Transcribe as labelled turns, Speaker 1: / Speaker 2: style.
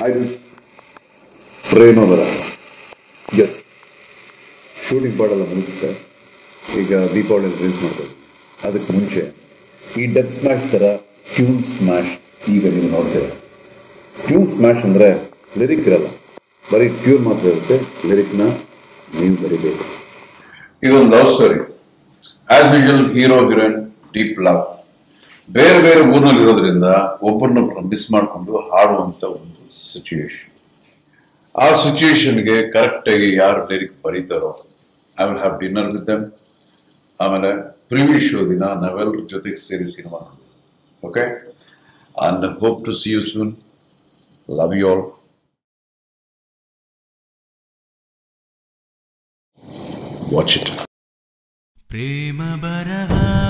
Speaker 1: ಆಯ್ತು ಪ್ರೇಮವರ S shooting ಪಾಡೆಲ್ಲ ಮುಗಿಸುತ್ತೆ ಈಗ Deepavali release ಮಾಡ್ಬೋದು ಅದಕ್ಕೆ ಮುಂಚೆ ಈ ಡಬ್ ಸ್ಮ್ಯಾಶ್ ಥರ ಟ್ಯೂನ್ ಸ್ಮ್ಯಾಶ್ ಈಗ ನೀವು ನೋಡ್ತೇವೆ ಟ್ಯೂನ್ ಸ್ಮ್ಯಾಶ್ ಅಂದರೆ ಲಿರಿಕ್ ಇರಲ್ಲ ಬರೀ ಟ್ಯೂನ್ ಮಾತ್ರ ಇರುತ್ತೆ ಲಿರಿಕ್ನ ನೀವು ಬರೀಬೇಕು
Speaker 2: ಇದೊಂದು love story as usual hero heroine deep love ಬೇರೆ ಬೇರೆ ಊರಿನಲ್ಲಿ ಇರೋದ್ರಿಂದ ಒಬ್ಬರನ್ನೊಬ್ಬರನ್ನ ಮಿಸ್ ಮಾಡಿಕೊಂಡು ಹಾಡುವಂತ ಒಂದು ಸಿಚುಯೇಷನ್ ಆ ಸಿಚುಯೇಷನ್ಗೆ ಕರೆಕ್ಟ್ ಆಗಿ ಯಾರು ಲಿರಿಕ್ ಬರೀತಾರೋ I will have dinner with them ಆಮೇಲೆ ಪ್ರಿವ್ಯೂ ಶೋ ದಿನ ನಾವೆಲ್ಲರ ಜೊತೆಗೆ ಸೇರಿ ಸಿನಿಮಾ ನೋಡೋದು okay and hope to see you soon love you all watch it
Speaker 3: Prema ಬರಹ